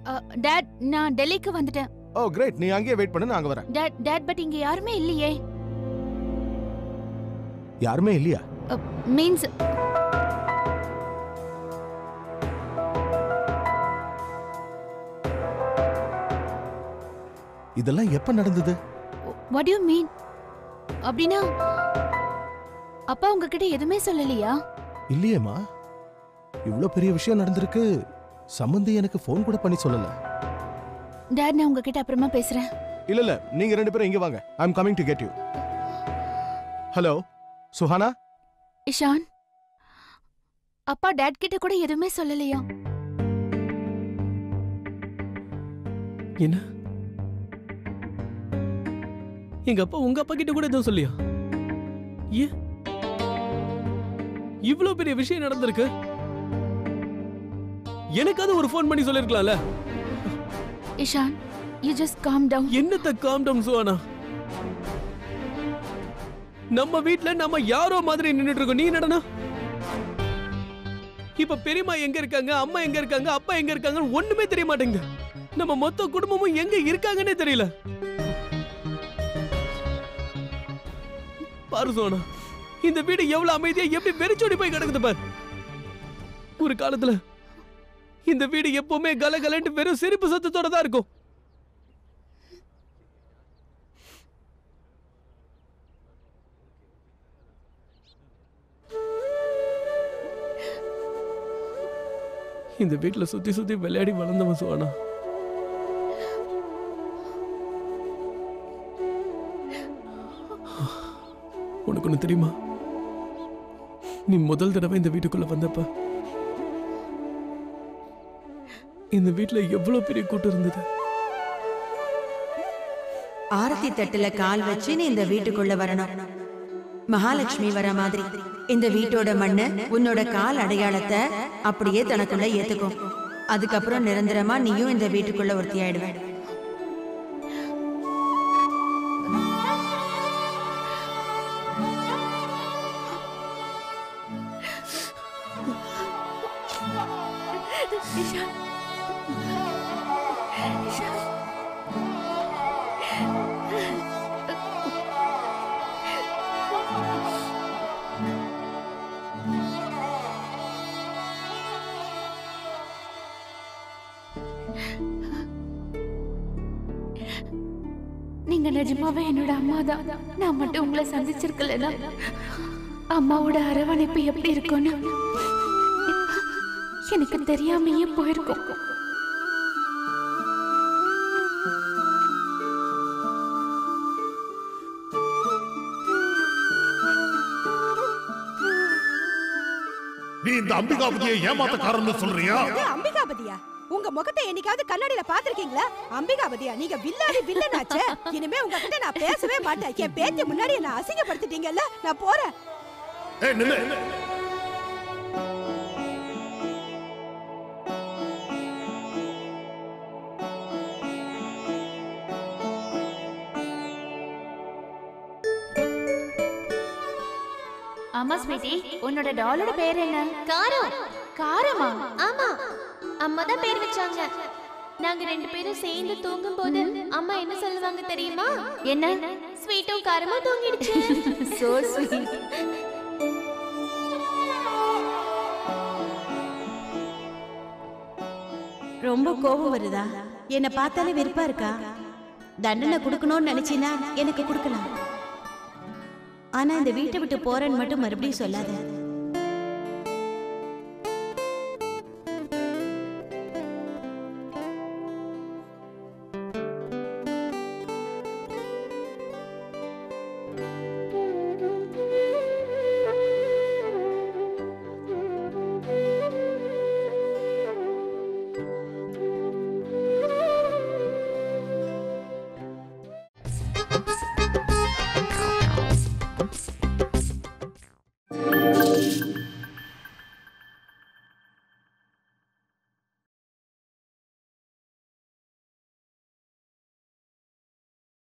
dot நான் டெல்லிக்கு வந்துட்டேன் ஓ கிரேட் நீ அங்கேயே வெயிட் பண்ணு நான் அங்க வரேன் டாட் டாட் பட் இங்க யாருமே இல்லையே யாருமே இல்லையா மீன்ஸ் இதெல்லாம் எப்ப நடந்தது வாட் யூ மீன் அப்படின்னா அப்பா உங்ககிட்ட எதுவுமே சொல்லலையா இல்லையேம்மா இவ்ளோ பெரிய விஷயம் நடந்திருக்கு சம்மந்தி எனக்கு ஃபோன் கூட பண்ணி சொல்லல டாட் நான் உங்ககிட்ட அப்புறமா பேசுறேன் இல்ல இல்ல நீங்க ரெண்டு பேரும் இங்க வாங்க I am coming to get you hello Suhana Ishan அப்பா டாட் கிட்ட கூட எதுவுமே சொல்லலையா என்ன எங்க அப்பா உங்க அப்பா கிட்ட கூட எதுவும் சொல்லியா ஏன் இவ்ளோ பெரிய விஷயம் நடந்திருக்கு எனக்காவது ஒரு ஃபோன் பண்ணி சொல்லிருக்கலாம்ல Ishan you just calm down என்னத்த காம் டவுன் சுவானா நம்ம வீட்ல நம்ம யாரோ மாதிரி நின்னுட்டு இருக்கோம் நீ நடனா இப்ப பெரியம்மா எங்க இருக்காங்க அம்மா எங்க இருக்காங்க அப்பா எங்க இருக்காங்கன்னு ஒண்ணுமே தெரிய மாட்டேங்குது நம்ம மொத்த குடும்பமும் எங்க இருக்காங்கன்னே தெரியல பாரு சோனா இந்த வீடு எவ்வளவு அமைதியா எப்படி வெறிச்சோடி போய் கிடக்குது பாரு ஒரு காலத்துல இந்த வீடு எப்பவுமே கலகலன்ட்டு வெறும் சிரிப்பு சத்தத்தோட தான் இருக்கும் இந்த வீட்ல சுத்தி சுத்தி விளையாடி வளர்ந்தவன் சுவானா உனக்கு ஒண்ணு தெரியுமா நீ முதல் தடவை இந்த வீட்டுக்குள்ள வந்தப்ப இந்த வீட்ல எவ்வளவு பெரிய கூட்டம் இருந்தது ஆரத்தி தட்டுல கால் வச்சு நீ இந்த வீட்டுக்குள்ள வரணும் மகாலட்சுமி வர மாதிரி இந்த வீட்டோட மண்ணு உன்னோட கால் அடையாளத்தை அப்படியே தனக்குள்ள ஏத்துக்கும் அதுக்கப்புறம் நிரந்தரமா நீயும் இந்த வீட்டுக்குள்ள ஒருத்தி ஆயிடுவ இஷான் இஷான் நீங்க நிஜமாவே என்னோட அம்மா தான் நான் மட்டும் உங்களை சந்திச்சிருக்கலனா அம்மாவோட அரவணைப்பு எப்படி இருக்கும்னு எனக்கு தெரியாமையே போயிருக்கும் நீ இந்த அம்பிகாபதியை ஏமாத்தக்காரன்னு சொல்றியா இது அம்பிகாபதியா உங்க முகத்தை என்னைக்காவது கண்ணாடியில பாத்திருக்கீங்களா அம்பிகாபதியா நீங்க வில்லாடி வில்லனாச்சே இனிமே உங்ககிட்ட நான் பேசவே மாட்டேன் என் பேத்தி முன்னாடி என்ன அசிங்கப்படுத்திட்டீங்கல்ல நான் போறேன் ஏய் நில்லு ஆமா ஸ்வீட்டி உன்னோட டாலோட பேர் என்ன காரம் காரமா ஆமா அம்மா தான் பேர் வச்சாங்க நாங்க ரெண்டு பேரும் சேர்ந்து தூங்கும் போது அம்மா என்ன சொல்லுவாங்க தெரியுமா என்ன ஸ்வீட்டும் காரமும் தூங்கிடுச்சு சோ ஸ்வீட் ரொம்ப கோபம் வருதா என்ன பார்த்தாலே வெறுப்பா இருக்கா தண்டனை கொடுக்கணும்னு நினைச்சினா எனக்கு கொடுக்கலாம் ஆனா இந்த வீட்டை விட்டு போறேன்னு மட்டும் மறுபடியும் சொல்லாத